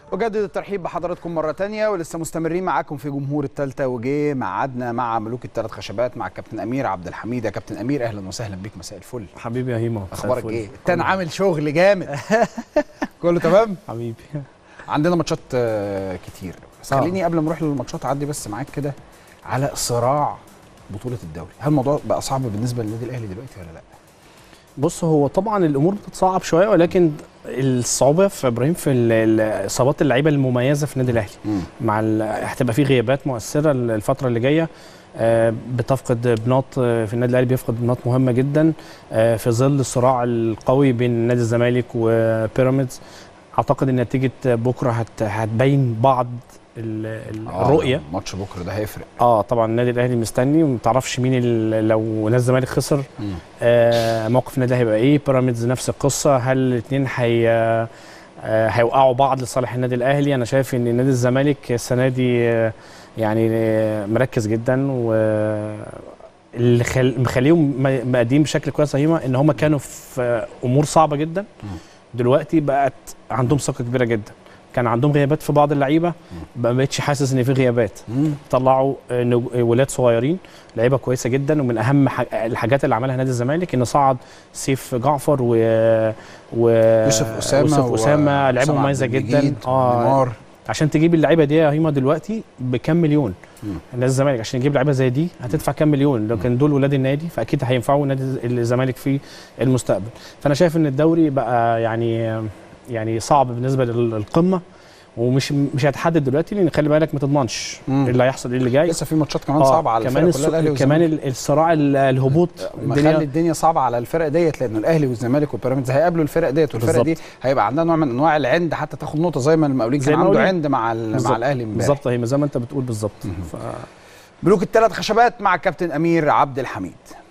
أجدد الترحيب بحضراتكم مرة تانية ولسه مستمرين معاكم في جمهور التالتة وجه ميعادنا مع ملوك الثلاث خشبات مع الكابتن أمير عبد الحميد يا كابتن أمير أهلا وسهلا بيك مساء الفل حبيبي يا هيما مساء أخبارك الفل. إيه؟ التاني عامل شغل جامد كله تمام؟ حبيبي عندنا ماتشات آه، كتير بس آه. خليني قبل ما نروح للماتشات أعدي بس معاك كده على صراع بطولة الدوري هل الموضوع بقى صعب بالنسبة للنادي الأهلي دلوقتي ولا لا؟ بص هو طبعا الامور بتتصعب شويه ولكن الصعوبه في ابراهيم في ال- ال- اصابات اللعيبه المميزه في النادي الاهلي مم. مع ال- هتبقى في غيابات مؤثره الفتره اللي جايه آه، بتفقد بناط آه، في النادي الاهلي بيفقد بناط مهمه جدا آه، في ظل الصراع القوي بين نادي الزمالك وبيراميدز اعتقد ان نتيجه بكره هت- هتبين بعض ال- ال- آه، الرؤيه ماتش بكرة ده هيفرق اه طبعا النادي الاهلي مستني وما تعرفش مين ال- لو نادي الزمالك خسر مم. آه موقف النادي هيبقى ايه بيراميدز نفس القصه هل الاثنين هي آه هيوقعوا بعض لصالح النادي الاهلي انا شايف ان نادي الزمالك السنه دي آه يعني آه مركز جدا و اللي خل... مخليهم م- مقدمين بشكل كويس يا هيما ان هم كانوا في آه، امور صعبه جدا مم. دلوقتي بقت عندهم ثقه كبيره جدا كان عندهم غيابات في بعض اللعيبه ما بقتش حاسس ان في غيابات مم. طلعوا آه، نج- ولاد صغيرين لعيبه كويسه جدا ومن اهم ح- الحاجات اللي عملها نادي الزمالك انه صعد سيف جعفر و, و... يوسف أسامة يوسف اسامه لعيبه وأسامة مميزه عبد جدا المجيد، اه نيمار عشان تجيب اللعيبه دي يا هيما دلوقتي بكام مليون مم. نادي الزمالك عشان يجيب لعيبه زي دي هتدفع كام مليون لكن دول ولاد النادي فاكيد هينفعوا نادي الزمالك في المستقبل فانا شايف ان الدوري بقى يعني يعني صعب بالنسبه للقمه ومش مش هيتحدد دلوقتي لان خلي بالك ما تضمنش مم. ايه اللي هيحصل ايه اللي جاي لسه في ماتشات كمان آه، صعبه على كمان الفرق كلها الص... الاهلي كمان والزمالك. ال- الصراع ال- الهبوط مخلي الدنيا صعبه على الفرق ديت لان الاهلي والزمالك وبيراميدز هيقابلوا الفرق ديت والفرق دي هيبقى عندها نوع من انواع العند حتى تاخد نقطه زي ما المقاولين زي كان عنده المقاولين. عند مع ال- مع بالظبط. الاهلي امبارح بالظبط هي زي ما انت بتقول بالظبط مهم. ف... ملوك الثلاث خشبات مع الكابتن امير عبد الحميد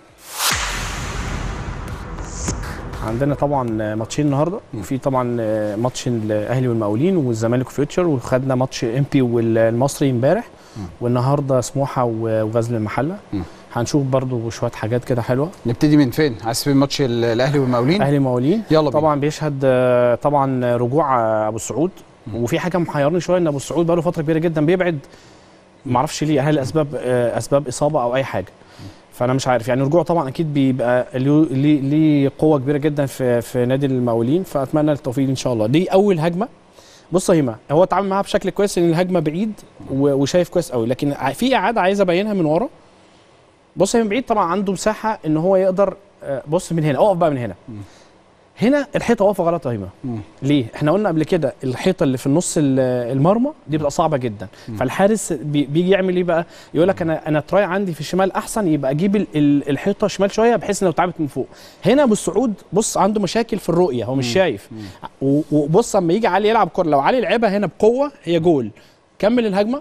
عندنا طبعا ماتشين النهارده مم. وفي طبعا ماتش الاهلي والمقاولين والزمالك وفيوتشر وخدنا ماتش امبي والمصري امبارح مم. والنهارده سموحه وغزل المحله مم. هنشوف برضو شويه حاجات كده حلوه نبتدي من فين عايز تبتدي ماتش ال- الاهلي والمقاولين اهلي مقاولين يلا بينا طبعا بيشهد آه، طبعا رجوع آه، ابو السعود مم. وفي حاجه محيرني شويه ان ابو السعود بقاله فتره كبيره جدا بيبعد ما اعرفش ليه هل اسباب آه، اسباب اصابه او اي حاجه فانا مش عارف يعني رجوعه طبعا اكيد بيبقى له- ليه ليه قوه كبيره جدا في في نادي المقاولين فاتمنى التوفيق ان شاء الله دي اول هجمه بص يا هيما هو اتعامل معاها بشكل كويس ان الهجمه بعيد و- وشايف كويس قوي لكن ع- في اعاده عايز ابينها من ورا بص يا من بعيد طبعا عنده مساحه ان هو يقدر آه، بص من هنا اقف بقى من هنا مم. هنا الحيطه واقفه غلط يا هيما مم. ليه؟ احنا قلنا قبل كده الحيطه اللي في النص ال- المرمى دي بتبقى صعبه جدا مم. فالحارس بي- بيجي يعمل ايه بقى؟ يقول لك انا انا تراي عندي في الشمال احسن يبقى اجيب ال- ال- الحيطه شمال شويه بحيث لو اتعبت من فوق. هنا ابو السعود بص عنده مشاكل في الرؤيه هو مش مم. شايف مم. و- وبص اما يجي علي يلعب كوره لو علي لعبها هنا بقوه هي جول كمل الهجمه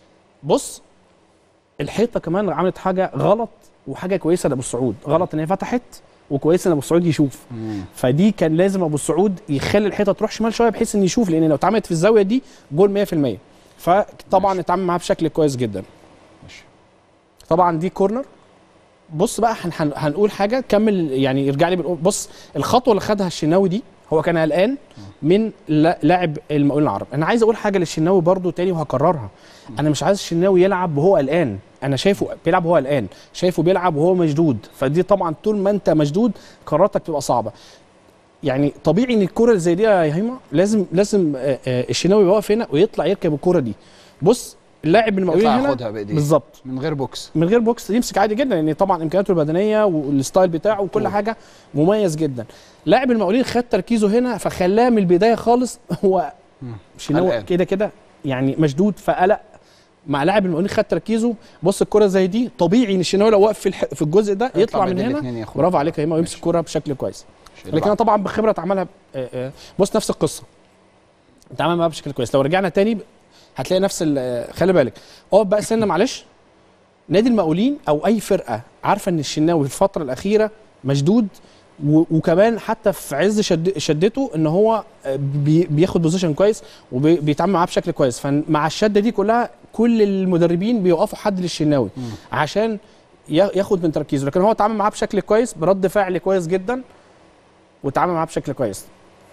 بص الحيطه كمان عملت حاجه غلط وحاجه كويسه لابو السعود غلط ان هي فتحت وكويس ان ابو السعود يشوف مم. فدي كان لازم ابو السعود يخلي الحيطه تروح شمال شويه بحيث ان يشوف لان لو اتعملت في الزاويه دي جول 100% فطبعا ماشي. اتعامل معاها بشكل كويس جدا ماشي. طبعا دي كورنر بص بقى هن هن هنقول حاجه كمل يعني يرجع لي بالأول. بص الخطوه اللي خدها الشناوي دي هو كان قلقان من لا- لاعب المقاولين العرب انا عايز اقول حاجه للشناوي برضو تاني وهكررها انا مش عايز الشناوي يلعب وهو قلقان انا شايفه بيلعب وهو قلقان شايفه بيلعب وهو مشدود فدي طبعا طول ما انت مشدود قراراتك تبقى صعبه يعني طبيعي ان الكره اللي زي دي يا هيما لازم لازم آه، آه، الشناوي يبقى واقف هنا ويطلع يركب الكره دي بص اللاعب المقاولين يطلع هنا ياخدها بايديه بالظبط من غير بوكس من غير بوكس يمسك عادي جدا لان طبعا امكانياته البدنيه والستايل بتاعه وكل طول. حاجه مميز جدا لاعب المقاولين خد تركيزه هنا فخلاه من البدايه خالص هو مم. شناوي قلقان. كده كده يعني مشدود فقلق مع لاعب المقاولين خد تركيزه بص الكره زي دي طبيعي ان الشناوي لو واقف في الح... في الجزء ده يطلع من بين هنا الاتنين ياخد برافو عليك يا هيما ويمسك ماشي. الكوره بشكل كويس ماشي. لكن انا طبعا بخبره اتعملها ب- آه، آه، بص نفس القصه اتعامل معاها بشكل كويس لو رجعنا تاني هتلاقي نفس ال- آه، خلي بالك اقف بقى سنه معلش نادي المقاولين او اي فرقه عارفه ان الشناوي في الفتره الاخيره مشدود و- وكمان حتى في عز شد شدته ان هو آه، بي- بياخد بوزيشن كويس وبيتعامل معاه بشكل كويس فمع الشده دي كلها كل المدربين بيوقفوا حد للشناوي مم. عشان يا- ياخد من تركيزه لكن هو اتعامل معاه بشكل كويس برد فعل كويس جدا واتعامل معاه بشكل كويس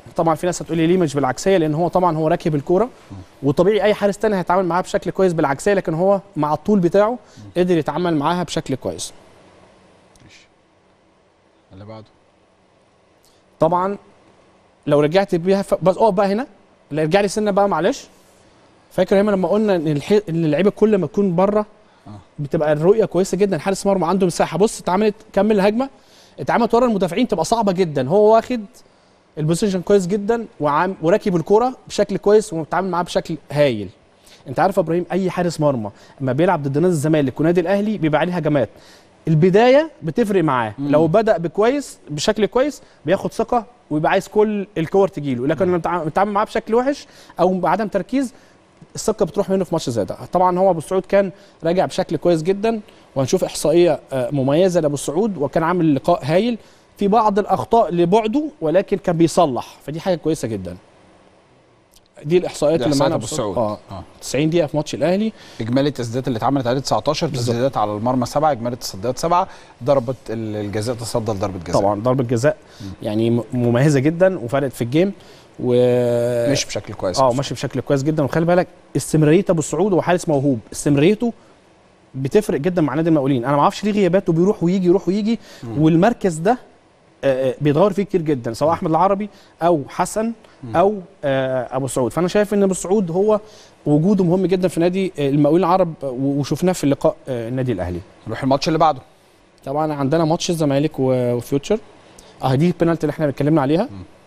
طبعا في ناس هتقول لي ليه مش بالعكسيه لان هو طبعا هو راكب الكوره وطبيعي اي حارس تاني هيتعامل معاها بشكل كويس بالعكسيه لكن هو مع الطول بتاعه قدر يتعامل معاها بشكل كويس ماشي اللي بعده طبعا لو رجعت بيها ف... بس اقف بقى هنا لا ارجع لي سنه بقى معلش فاكر هنا لما قلنا ان الح... ان اللعيبه كل ما تكون بره آه. بتبقى الرؤيه كويسه جدا حارس مرمى عنده مساحه بص اتعملت كمل الهجمه اتعملت ورا المدافعين تبقى صعبه جدا هو واخد البوزيشن كويس جدا وعام وراكب الكوره بشكل كويس ومتعامل معاه بشكل هايل انت عارف يا ابراهيم اي حارس مرمى اما بيلعب ضد نادي الزمالك ونادي الاهلي بيبقى عليه هجمات البدايه بتفرق معاه مم. لو بدا بكويس بشكل كويس بياخد ثقه ويبقى عايز كل الكور تجيله لكن لما بتع- بتتعامل معاه بشكل وحش او بعدم تركيز الثقه بتروح منه في ماتش زي ده طبعا هو ابو سعود كان راجع بشكل كويس جدا وهنشوف احصائيه آه، مميزه لابو سعود وكان عامل لقاء هايل في بعض الاخطاء لبعده ولكن كان بيصلح فدي حاجه كويسه جدا دي الاحصائيات دي اللي إحصائيات معانا أبو سعود. اه اه 90 دقيقه في ماتش الاهلي اجمالي التسديدات اللي اتعملت عليه 19 تسديدات على المرمى سبعه اجمالي التصديات سبعه ضربه ال- الجزاء تصدى لضربه جزاء طبعا ضربه جزاء يعني م- مميزه جدا وفرقت في الجيم و مش بشكل كويس اه ماشي بشكل كويس جدا وخلي بالك استمراريه ابو سعود هو حارس موهوب استمراريته بتفرق جدا مع نادي المقاولين انا ما اعرفش ليه غياباته بيروح ويجي يروح ويجي والمركز ده آه، آه، بيتغير فيه كتير جدا سواء احمد العربي او حسن او آه، ابو سعود فانا شايف ان ابو سعود هو وجوده مهم جدا في نادي آه، المقاولين العرب آه، وشفناه في اللقاء آه، النادي الاهلي نروح الماتش اللي بعده طبعا عندنا ماتش الزمالك و- وفيوتشر اه دي البنالتي اللي احنا اتكلمنا عليها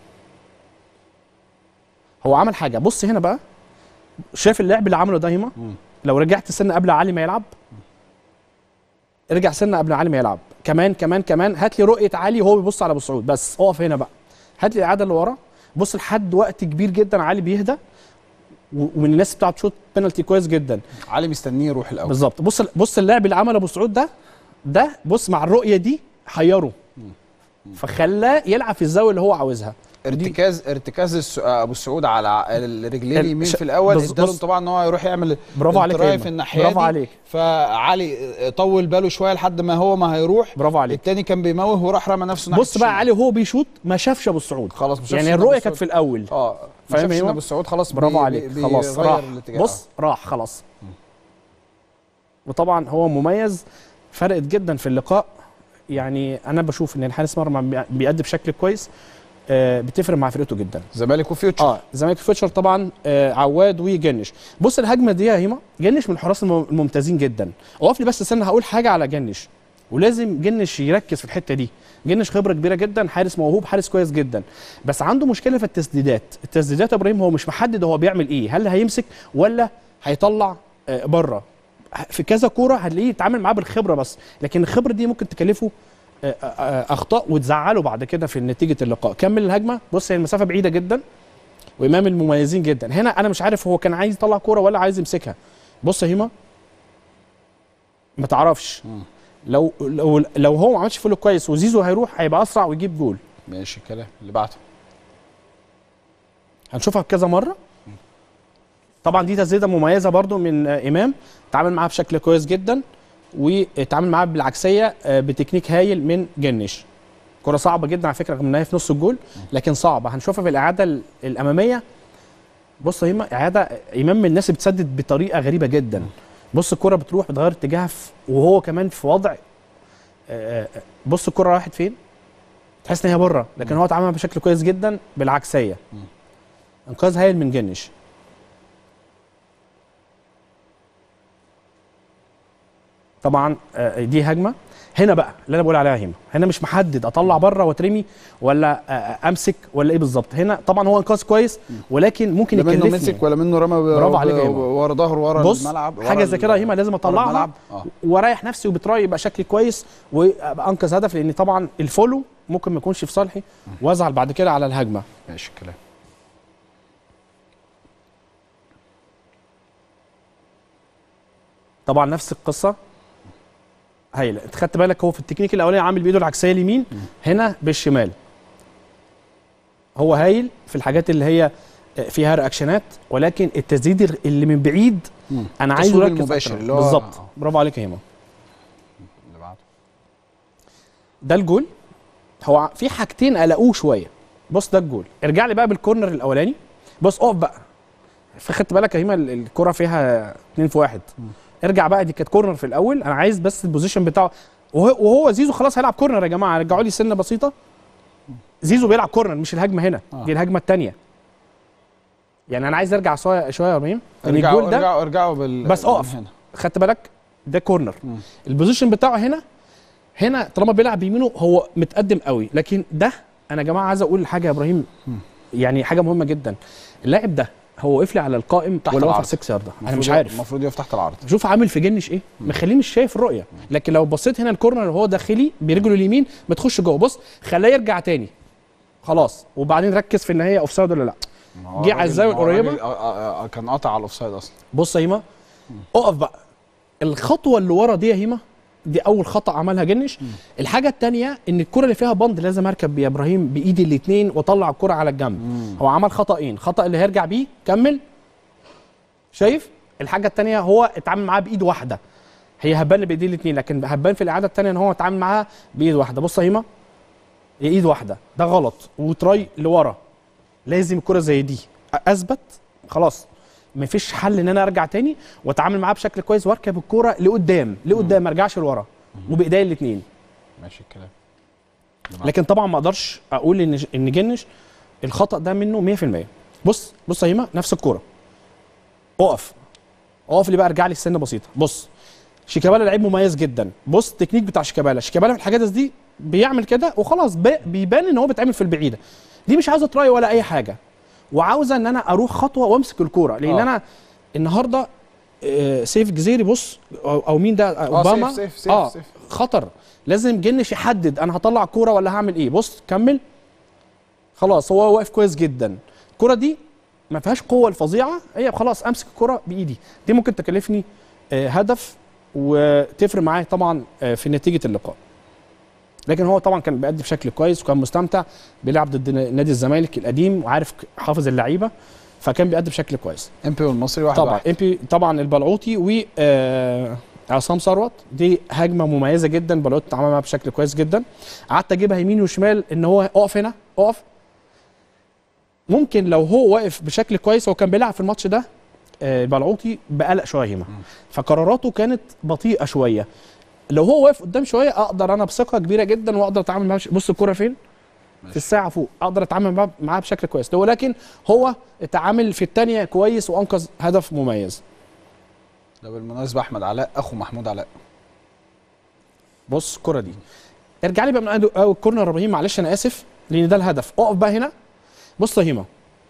هو عمل حاجه بص هنا بقى شايف اللعب اللي عمله ده هيما مم. لو رجعت سنه قبل علي ما يلعب ارجع سنه قبل علي ما يلعب كمان كمان كمان هات لي رؤيه علي وهو بيبص على ابو سعود بس اقف هنا بقى هات لي الاعاده اللي ورا بص لحد وقت كبير جدا علي بيهدى و- ومن الناس بتاعت تشوت بنالتي كويس جدا علي مستنيه يروح الاول بالظبط بص بص اللعب اللي عمله ابو سعود ده ده بص مع الرؤيه دي حيره فخلاه يلعب في الزاويه اللي هو عاوزها ارتكاز ارتكاز الس- ابو السعود على الرجلين ال- اليمين ش- في الاول بص- اداله بص. انطباع ان هو يروح يعمل برافو عليك يا التراي إيمن. في الناحيه برافو دي عليك فعلي طول باله شويه لحد ما هو ما هيروح برافو عليك التاني كان بيموه وراح رمى نفسه ناحية بص بقى الشمال. علي وهو بيشوط ما شافش ابو السعود خلاص ما شافش يعني إن أبو الرؤيه السعود- كانت في الاول اه ما فاهم شافش ان إيه؟ ابو السعود خلاص برافو بي- عليك بي- خلاص بيغير راح الاتجاه. بص راح خلاص وطبعا هو مميز فرقت جدا في اللقاء يعني انا بشوف ان الحارس مرمى بي- بيأدي بشكل كويس آه، بتفرق مع فرقته جدا زمالك وفيوتشر اه الزمالك فيوتشر طبعا آه عواد وجنش بص الهجمه دي يا هيما جنش من الحراس الم- الممتازين جدا اقف لي بس استنى هقول حاجه على جنش ولازم جنش يركز في الحته دي جنش خبره كبيره جدا حارس موهوب حارس كويس جدا بس عنده مشكله في التسديدات التسديدات يا ابراهيم هو مش محدد هو بيعمل ايه هل هيمسك ولا هيطلع آه بره في كذا كوره هتلاقيه يتعامل معاه بالخبره بس لكن الخبره دي ممكن تكلفه آه، آه، آه، اخطاء وتزعله بعد كده في نتيجه اللقاء كمل الهجمه بص هي المسافه بعيده جدا وامام المميزين جدا هنا انا مش عارف هو كان عايز يطلع كوره ولا عايز يمسكها بص يا هيما ما تعرفش مم. لو لو لو هو ما عملش فولو كويس وزيزو هيروح هيبقى اسرع ويجيب جول ماشي الكلام اللي بعده هنشوفها كذا مره طبعا دي تسديده مميزه برضو من آه، امام تعامل معاها بشكل كويس جدا وتعامل معاها بالعكسيه آه، بتكنيك هايل من جنش كره صعبه جدا على فكره رغم انها في نص الجول لكن صعبه هنشوفها في الاعاده ال- الاماميه بص يا هيما اعاده امام من الناس بتسدد بطريقه غريبه جدا بص الكره بتروح بتغير اتجاهها في- وهو كمان في وضع آه، آه، بص الكره راحت فين تحس ان هي بره لكن هو اتعامل بشكل كويس جدا بالعكسيه انقاذ هايل من جنش طبعا آه، دي هجمه هنا بقى اللي انا بقول عليها هنا هنا مش محدد اطلع بره واترمي ولا آه، امسك ولا ايه بالظبط هنا طبعا هو انقاذ كويس ولكن ممكن لا منه يكلفني مسك ولا منه رمى برافو عليك يا هيما. ورا ظهره ورا بص الملعب ورا حاجه زي كده يا هيما لازم ورا اطلعها الملعب اه واريح نفسي وبتراي يبقى شكلي كويس وابقى انقذ هدف لان طبعا الفولو ممكن ما يكونش في صالحي وازعل بعد كده على الهجمه ماشي الكلام طبعا نفس القصه هايله انت خدت بالك هو في التكنيك الاولاني عامل بايده العكسيه اليمين هنا بالشمال هو هايل في الحاجات اللي هي فيها رياكشنات ولكن التسديد اللي من بعيد مم. انا عايزه التصوير يركز المباشر أكتر. اللي هو- بالظبط آه. برافو عليك يا هيما اللي بعده ده الجول هو في حاجتين قلقوه شويه بص ده الجول ارجع لي بقى بالكورنر الاولاني بص اقف بقى فخدت بالك يا هيما ال- الكره فيها 2 في 1 ارجع بقى دي كانت كورنر في الاول انا عايز بس البوزيشن بتاعه وهو, وهو زيزو خلاص هيلعب كورنر يا جماعه رجعوا لي سنه بسيطه زيزو بيلعب كورنر مش الهجمه هنا آه. دي الهجمه الثانيه يعني انا عايز ارجع شويه شويه يا ابراهيم ان ارجعوا الجول ده ارجعوا ارجعوا بال بس اقف. من هنا خدت بالك ده كورنر مم. البوزيشن بتاعه هنا هنا طالما بيلعب بيمينه هو متقدم قوي لكن ده انا يا جماعه عايز اقول حاجه يا ابراهيم مم. يعني حاجه مهمه جدا اللاعب ده هو وقف لي على القائم تحت ولا واقف العرض. على 6 يارده انا المفروض مش يقف- عارف المفروض يقف تحت العرض شوف عامل في جنش ايه مخليه مش شايف الرؤيه لكن لو بصيت هنا الكورنر وهو داخلي برجله اليمين بتخش جوه بص خلاه يرجع تاني خلاص وبعدين ركز في ان هي اوف سايد ولا لا ما هو جه على الراجل- الزاوية ما هو القريبة. الراجل- آه، آه، آه، كان قاطع على الاوفسايد اصلا بص يا هيما اقف بقى الخطوه اللي ورا دي يا هيما دي اول خطا عملها جنش الحاجه الثانيه ان الكره اللي فيها بند لازم اركب يا ابراهيم بايدي الاثنين واطلع الكره على الجنب هو عمل خطأين خطأ اللي هيرجع بيه كمل شايف الحاجه الثانيه هو اتعامل معاها بايد واحده هي هبان بايديه الاثنين لكن هبان في الاعاده الثانيه ان هو اتعامل معاها بايد واحده بص يا هيما هي ايد واحده ده غلط وتراي لورا لازم الكره زي دي اثبت خلاص مفيش حل ان انا ارجع تاني واتعامل معاه بشكل كويس واركب الكوره لقدام لقدام ما ارجعش لورا وبايديا الاثنين ماشي الكلام لكن طبعا ما اقدرش اقول ان ان جنش الخطا ده منه 100% بص بص يا هيما نفس الكوره اقف اقف لي بقى ارجع لي السنه بسيطه بص شيكابالا لعيب مميز جدا بص التكنيك بتاع شيكابالا شيكابالا في الحاجات دي بيعمل كده وخلاص بي- بيبان ان هو بيتعمل في البعيده دي مش عاوزه تراي ولا اي حاجه وعاوزه ان انا اروح خطوه وامسك الكوره لان آه. انا النهارده آه، سيف جزيري بص او, أو مين ده اه اوباما سيف سيف سيف, اه سيف. خطر لازم جنش يحدد انا هطلع كوره ولا هعمل ايه بص كمل خلاص هو واقف كويس جدا الكوره دي ما فيهاش قوه الفظيعه هي خلاص امسك الكوره بايدي دي ممكن تكلفني آه، هدف وتفرق معايا طبعا آه، في نتيجه اللقاء لكن هو طبعا كان بيأدي بشكل كويس وكان مستمتع بيلعب ضد نادي الزمالك القديم وعارف حافظ اللعيبه فكان بيأدي بشكل كويس ام بي والمصري واحد طبعا واحد. ام بي طبعا البلعوطي و آه، عصام ثروت دي هجمه مميزه جدا البلعوطي اتعامل معاها بشكل كويس جدا قعدت اجيبها يمين وشمال ان هو اقف هنا اقف ممكن لو هو واقف بشكل كويس هو كان بيلعب في الماتش ده آه، البلعوطي بقلق شويه هنا فقراراته كانت بطيئه شويه لو هو واقف قدام شويه اقدر انا بثقه كبيره جدا واقدر اتعامل معاه بش- بص الكوره فين في الساعه فوق اقدر اتعامل معاه- معاه بشكل كويس ولكن هو اتعامل في الثانيه كويس وانقذ هدف مميز ده بالمناسبه احمد علاء اخو محمود علاء بص الكره دي ارجع لي بقى من أول- اول كورنر يا ابراهيم معلش انا اسف لان ده الهدف اقف بقى هنا بص يا هيما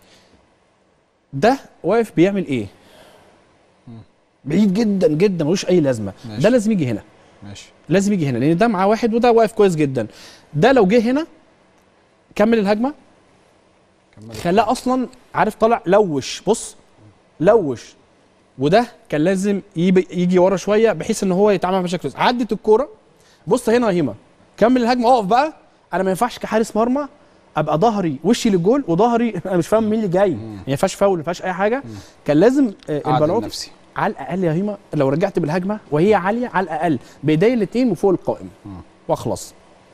ده واقف بيعمل ايه بعيد جدا جدا ملوش اي لازمه ماشي. ده لازم يجي هنا ماشي لازم يجي هنا لان ده معاه واحد وده واقف كويس جدا ده لو جه هنا كمل الهجمه كمل خلاه اصلا عارف طالع لوش بص لوش وده كان لازم يبي- يجي ورا شويه بحيث ان هو يتعامل بشكل كويس عدت الكوره بص هنا يا هيما كمل الهجمه اقف بقى انا ما ينفعش كحارس مرمى ابقى ظهري وشي للجول وظهري انا مش فاهم مين اللي جاي ما ينفعش فاول ما ينفعش اي حاجه كان لازم آه، عادل البلعوطي نفسي على الاقل يا هيما لو رجعت بالهجمه وهي عاليه على الاقل بايدي الاثنين وفوق القائم واخلص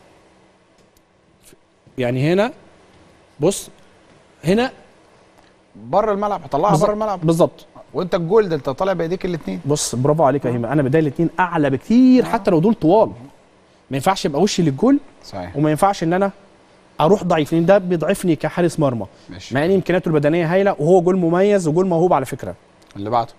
يعني هنا بص هنا بره الملعب طلعها بالظبط. بره الملعب بالظبط وانت الجول ده انت طالع بايديك الاثنين بص برافو عليك يا هيما انا بدايه الاثنين اعلى بكتير حتى لو دول طوال ما ينفعش يبقى وشي للجول صحيح وما ينفعش ان انا اروح ضعيف لان ده بيضعفني كحارس مرمى ماشي مع ان امكانياته البدنيه هايله وهو جول مميز وجول موهوب على فكره اللي بعده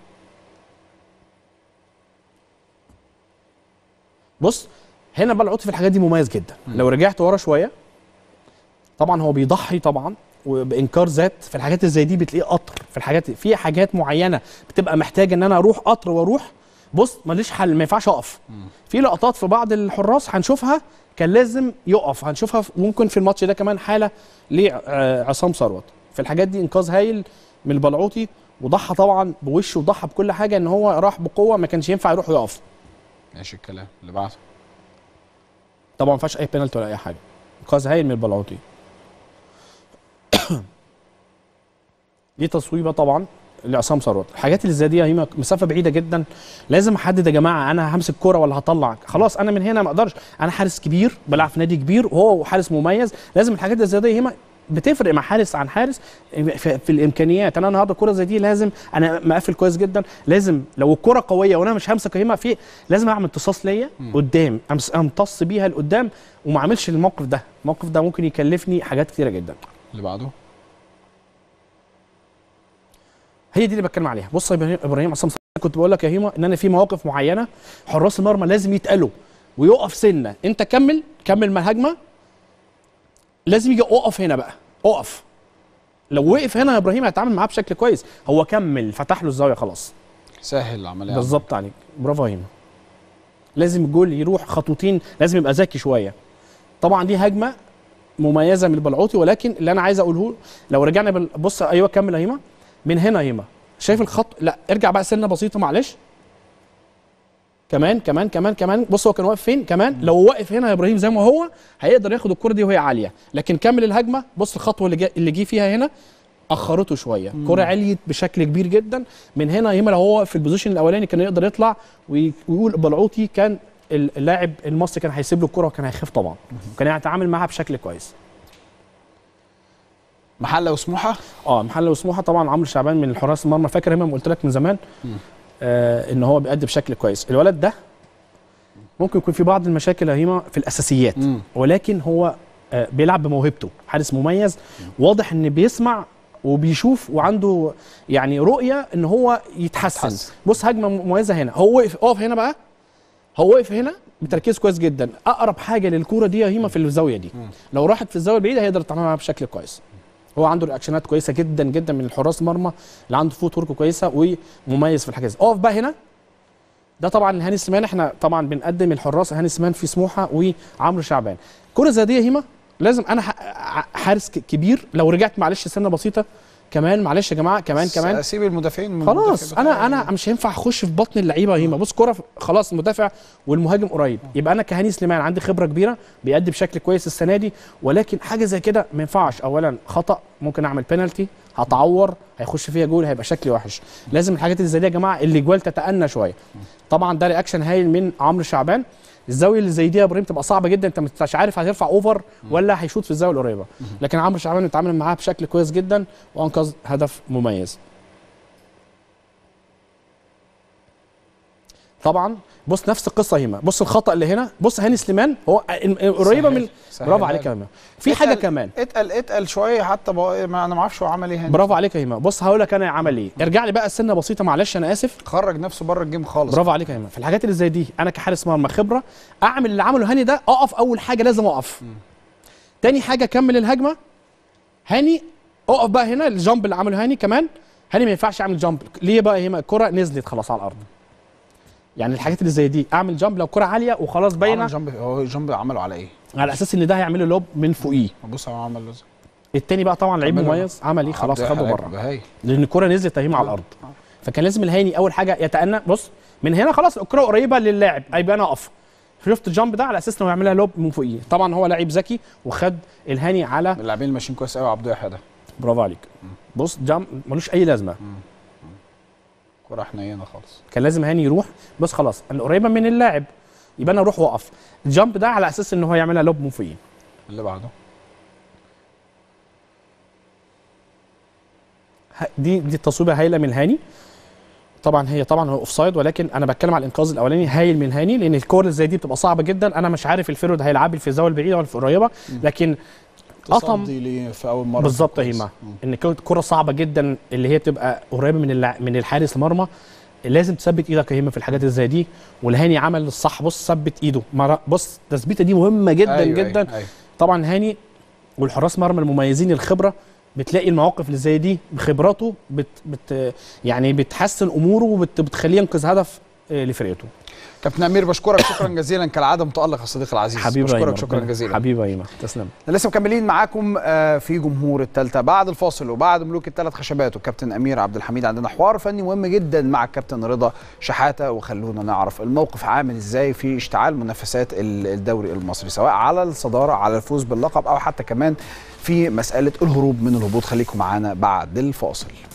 بص هنا بقى العطف في الحاجات دي مميز جدا لو رجعت ورا شويه طبعا هو بيضحي طبعا وبانكار ذات في الحاجات اللي زي دي بتلاقيه قطر في الحاجات في حاجات معينه بتبقى محتاج ان انا اروح قطر واروح بص ماليش حل ما ينفعش اقف في لقطات في بعض الحراس هنشوفها كان لازم يقف هنشوفها في- ممكن في الماتش ده كمان حاله لعصام ثروت في الحاجات دي انقاذ هايل من البلعوطي وضحى طبعا بوشه وضحى بكل حاجه ان هو راح بقوه ما كانش ينفع يروح يقف ماشي الكلام اللي بعده طبعا ما فيهاش اي بينالتي ولا اي حاجه انقاذ هايل من البلعوطي دي تصويبه طبعا لعصام ثروت الحاجات اللي زي دي هي مسافه بعيده جدا لازم احدد يا جماعه انا همسك كوره ولا هطلع خلاص انا من هنا ما اقدرش انا حارس كبير بلعب في نادي كبير وهو حارس مميز لازم الحاجات اللي زي دي هي بتفرق مع حارس عن حارس في, في الامكانيات انا النهارده كره زي دي لازم انا مقفل كويس جدا لازم لو الكره قويه وانا مش همسك هيما في لازم اعمل امتصاص ليا قدام أمس- امتص بيها لقدام وما اعملش الموقف ده الموقف ده ممكن يكلفني حاجات كتيره جدا اللي بعده هي دي اللي بتكلم عليها بص يا إبراهيم- ابراهيم عصام صلاح، كنت بقول لك يا هيما ان انا في مواقف معينه حراس المرمى لازم يتقلوا ويقف سنه انت كمل كمل مع الهجمه لازم يجي اقف هنا بقى اقف لو وقف هنا يا ابراهيم هيتعامل معاه بشكل كويس هو كمل فتح له الزاويه خلاص سهل العمليه بالظبط عليك برافو يا هيما لازم الجول يروح خطوتين لازم يبقى ذكي شويه طبعا دي هجمه مميزه من البلعوطي ولكن اللي انا عايز اقوله لو رجعنا بال... بص ايوه كمل يا هيما من هنا يا هيما شايف الخط لا ارجع بقى سنه بسيطه معلش كمان كمان كمان كمان بص هو كان واقف فين كمان لو واقف هنا يا ابراهيم زي ما هو هيقدر ياخد الكره دي وهي عاليه لكن كمل الهجمه بص الخطوه اللي جا... اللي جه فيها هنا اخرته شويه كره عليت بشكل كبير جدا من هنا ياما لو هو في البوزيشن الاولاني كان يقدر يطلع وي- ويقول بلعوطي كان اللاعب المصري كان هيسيب له الكره وكان هيخاف طبعا وكان هيتعامل معاها بشكل كويس محله وسموحه اه محل وسموحه طبعا عمرو شعبان من الحراس المرمى فاكر هيما قلت لك من زمان آه ان هو بيأدي بشكل كويس الولد ده ممكن يكون في بعض المشاكل يا هيما في الاساسيات مم. ولكن هو آه، بيلعب بموهبته حارس مميز واضح ان بيسمع وبيشوف وعنده يعني رؤيه ان هو يتحسن يتحسن. بص هجمه مميزه هنا هو وقف اقف هنا بقى هو وقف هنا بتركيز كويس جدا اقرب حاجه للكوره دي يا هيما في الزاويه دي لو راحت في الزاويه البعيده هيقدر يتعامل معاها بشكل كويس هو عنده رياكشنات كويسه جدا جدا من الحراس المرمى اللي عنده فوت ورك كويسه ومميز في الحاجات دي اقف بقى هنا ده طبعا هاني سمان احنا طبعا بنقدم الحراس هاني سمان في سموحه وعمرو شعبان كره زي دي يا هيما لازم انا ح- حارس ك- كبير لو رجعت معلش سنه بسيطه كمان معلش يا جماعه كمان كمان اسيب المدافعين من خلاص المدافع انا بتاعي. انا مش هينفع اخش في بطن اللعيبه هيما بص كره خلاص المدافع والمهاجم قريب يبقى انا كهاني سليمان عندي خبره كبيره بيأدي بشكل كويس السنه دي ولكن حاجه زي كده ما ينفعش اولا خطا ممكن اعمل بينالتي هتعور هيخش فيها جول هيبقى شكلي وحش لازم الحاجات اللي زي دي يا جماعه اللي جوال تتأنى شويه طبعا ده رياكشن هايل من عمرو شعبان الزاويه اللي زي دي يا ابراهيم تبقى صعبه جدا انت مش عارف هترفع اوفر ولا هيشوط في الزاويه القريبه لكن عمرو شعبان اتعامل معاها بشكل كويس جدا وانقذ هدف مميز طبعا بص نفس القصه هنا بص الخطا اللي هنا بص هاني سليمان هو قريبه من سهل. برافو عليك يا هيما في حاجه اتقل- كمان اتقل اتقل شويه حتى بقى ما انا ما اعرفش هو عمل ايه هنا برافو عليك يا هيما بص هقول لك انا عمل ايه ارجع لي بقى السنه بسيطه معلش انا اسف خرج نفسه بره الجيم خالص برافو عليك يا هيما في الحاجات اللي زي دي انا كحارس مرمى خبره اعمل اللي عمله هاني ده اقف اول حاجه لازم اقف تاني حاجه كمل الهجمه هاني اقف بقى هنا الجامب اللي عمله هاني كمان هاني ما ينفعش يعمل جامب ليه بقى هيما الكره نزلت خلاص على الارض يعني الحاجات اللي زي دي اعمل جامب لو كره عاليه وخلاص باينه عمل جنب هو جنب عمله على ايه؟ على اساس ان ده هيعمله لوب من فوقيه بص هو عمل له ازاي التاني بقى طبعا لعيب عمله. مميز عمل ايه خلاص عبد خده الحلال بره هاي لان الكره نزلت اهي على الارض فكان لازم الهاني اول حاجه يتأنى بص من هنا خلاص الكره قريبه للاعب هيبقى انا اقف شفت الجامب ده على اساس انه يعملها لوب من فوقيه طبعا هو لعيب ذكي وخد الهاني على من اللاعبين اللي ماشيين كويس قوي عبد يحيى ده برافو عليك بص جامب ملوش اي لازمه كره حنينه خالص كان لازم هاني يروح بس خلاص انا قريبه من اللاعب يبقى انا اروح واقف الجامب ده على اساس ان هو يعملها لوب من فوقيه اللي بعده ه- دي دي التصويبه هايله من هاني طبعا هي طبعا هو اوفسايد ولكن انا بتكلم على الانقاذ الاولاني هايل من هاني لان الكور اللي زي دي بتبقى صعبه جدا انا مش عارف الفيرود هيلعب لي في الزاويه البعيده ولا في القريبه لكن قطم تصدي ليه في اول مره بالظبط كويس. هيما مم. ان كرة- كره صعبه جدا اللي هي بتبقى قريبه من اللع... من الحارس المرمى لازم تثبت ايدك يا هيما في الحاجات اللي زي دي والهاني عمل الصح بص ثبت ايده مرة بص التثبيته دي مهمه جدا أيوة جدا أيوة أيوة. طبعا هاني والحراس مرمى المميزين الخبره بتلاقي المواقف اللي زي دي بخبراته بت بت يعني بتحسن اموره وبتخليه ينقذ هدف آه، لفرقته كابتن امير بشكرك شكرا جزيلا كالعاده متالق يا صديقي العزيز حبيبي بشكرك أيمن، شكرا ربنا- جزيلا حبيبي ايمن تسلم احنا لسه مكملين معاكم آه، في جمهور التالتة بعد الفاصل وبعد ملوك الثلاث خشبات والكابتن امير عبد الحميد عندنا حوار فني مهم جدا مع الكابتن رضا شحاته وخلونا نعرف الموقف عامل ازاي في اشتعال منافسات ال- الدوري المصري سواء على الصداره على الفوز باللقب او حتى كمان في مساله الهروب من الهبوط خليكم معانا بعد الفاصل